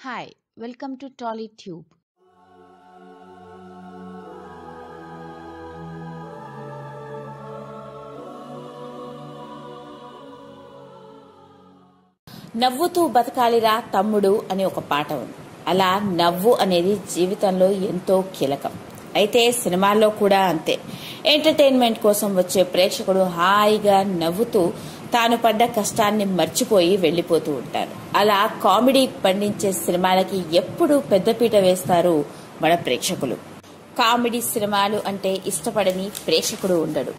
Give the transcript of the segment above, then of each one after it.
Hi, welcome to TollyTube. నవ్వుతూ బతకాలిరా తమ్ముడు అని ఒక పాట ఉంది అలా నవ్వు అనేది జీవితంలో ఎంతో కీలకం అయితే సినిమాల్లో కూడా అంతే ఎంటర్టైన్మెంట్ కోసం వచ్చే ప్రేక్షకుడు హాయిగా నవ్వుతూ తాను పడ్డ కష్టాన్ని మర్చిపోయి వెళ్లిపోతూ ఉంటారు అలా కామెడీ పండించే సినిమాలకి ఎప్పుడు పెద్దపీట వేస్తారు మన ప్రేక్షకులు కామెడీ సినిమాలు అంటే ఇష్టపడని ప్రేక్షకుడు ఉండడు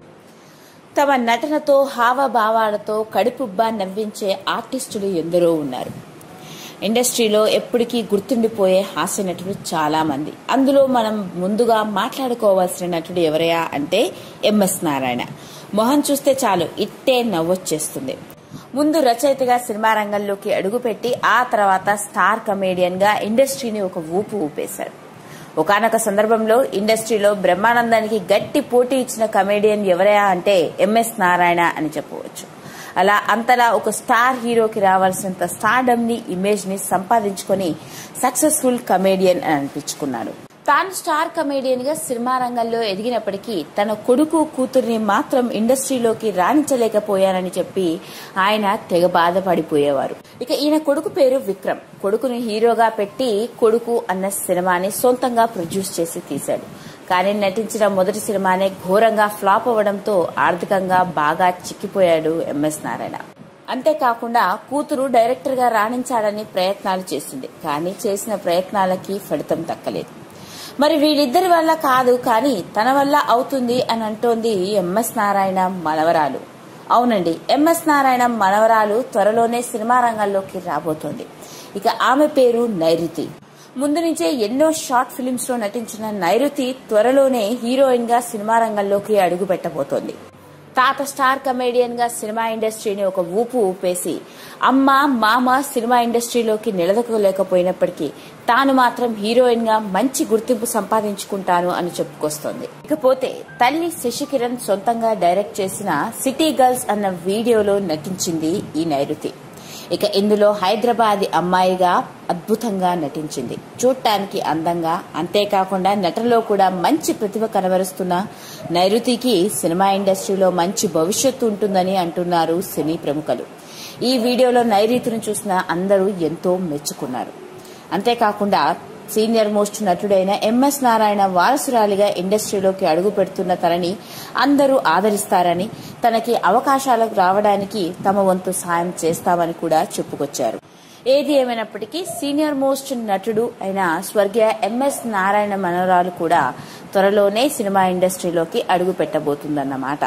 తమ నటనతో హావభావాలతో కడుపుబ్బా నవ్వించే ఆర్టిస్టులు ఎందరో ఉన్నారు ఇండస్ట్రీలో ఎప్పటికీ గుర్తుండిపోయే హాస్య నటుడు చాలా మంది అందులో మనం ముందుగా మాట్లాడుకోవాల్సిన నటుడు ఎవరయా అంటే ఎంఎస్ నారాయణ మొహం చూస్తే చాలు ఇట్టే నవ్వొచ్చేస్తుంది ముందు రచయితగా సినిమా రంగంలోకి అడుగుపెట్టి ఆ తర్వాత స్టార్ కమేడియన్ గా ఇండస్ట్రీని ఒక ఊపు ఊపేశాడు ఒకనొక సందర్భంలో ఇండస్ట్రీలో బ్రహ్మానందానికి గట్టి పోటీ ఇచ్చిన కమేడియన్ ఎవరయా అంటే ఎంఎస్ నారాయణ అని చెప్పవచ్చు అలా అంతలా ఒక స్టార్ హీరోకి రావాల్సినంత స్టార్డమ్ ని ఇమేజ్ ని సంపాదించుకొని సక్సెస్ఫుల్ కమేడియన్ అని అనిపించుకున్నాడు తాను స్టార్ కమేడియన్ గా సినిమా రంగంలో ఎదిగినప్పటికీ తన కొడుకు కూతుర్ని మాత్రం ఇండస్ట్రీలోకి రాణించలేకపోయానని చెప్పి ఆయన తెగ బాధపడిపోయేవారు ఇక ఈయన కొడుకు పేరు విక్రమ్ కొడుకుని హీరోగా పెట్టి కొడుకు అన్న సినిమాని సొంతంగా ప్రొడ్యూస్ చేసి తీశాడు కానీ నటించిన మొదటి సినిమానే ఘోరంగా ఫ్లాప్ అవ్వడంతో ఆర్థికంగా బాగా చిక్కిపోయాడు ఎంఎస్ నారాయణ అంతేకాకుండా కూతురు డైరెక్టర్ గా రాణించాలని ప్రయత్నాలు చేసింది కానీ చేసిన ప్రయత్నాలకి ఫలితం దక్కలేదు మరి వీళ్ళిద్దరి వల్ల కాదు కానీ తన వల్ల అవుతుంది అని అంటోంది ఎంఎస్ నారాయణ మనవరాలు అవునండి ఎంఎస్ నారాయణ మనవరాలు త్వరలోనే సినిమా రంగంలోకి రాబోతోంది ఇక ఆమె పేరు నైరుతి ముందు నుంచే ఎన్నో షార్ట్ ఫిలిమ్స్ లో నటించిన నైరుతి త్వరలోనే హీరోయిన్ గా సినిమా రంగంలోకి అడుగు పెట్టబోతోంది తాత స్టార్ కమేడియన్ గా సినిమా ఇండస్ట్రీని ఒక ఊపు ఊపేసి అమ్మ మామ సినిమా ఇండస్ట్రీలోకి నిలదొక్కలేకపోయినప్పటికీ తాను మాత్రం హీరోయిన్ గా మంచి గుర్తింపు సంపాదించుకుంటాను అని చెప్పుకొస్తోంది ఇకపోతే తల్లి శశికిరణ్ సొంతంగా డైరెక్ట్ చేసిన సిటీ గర్ల్స్ అన్న వీడియోలో నటించింది ఈ నైరుతి ఇక ఇందులో హైదరాబాద్ అమ్మాయిగా అద్భుతంగా నటించింది చూడటానికి అందంగా అంతేకాకుండా నటనలో కూడా మంచి ప్రతిభ కనబరుస్తున్న నైరుతికి సినిమా ఇండస్ట్రీలో మంచి భవిష్యత్తు ఉంటుందని అంటున్నారు సినీ ప్రముఖులు ఈ వీడియోలో నైరుతిని చూసిన అందరూ ఎంతో మెచ్చుకున్నారు అంతేకాకుండా సీనియర్ మోస్ట్ నటుడైన ఎంఎస్ నారాయణ వారసురాలిగా ఇండస్ట్రీలోకి అడుగు పెడుతున్న తనని అందరూ ఆదరిస్తారని తనకి అవకాశాలకు రావడానికి తమ వంతు సాయం చేస్తామని కూడా చెప్పుకొచ్చారు ఏది ఏమైనప్పటికీ సీనియర్ మోస్ట్ నటుడు అయిన స్వర్గీయ ఎంఎస్ నారాయణ మనవరాలు కూడా త్వరలోనే సినిమా ఇండస్ట్రీలోకి అడుగు పెట్టబోతుందన్నమాట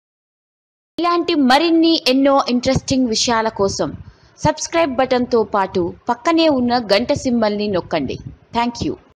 ఇలాంటి మరిన్ని ఎన్నో ఇంట్రెస్టింగ్ విషయాల కోసం సబ్స్క్రైబ్ బటన్తో పాటు పక్కనే ఉన్న గంట సింబల్ని నొక్కండి థ్యాంక్ యూ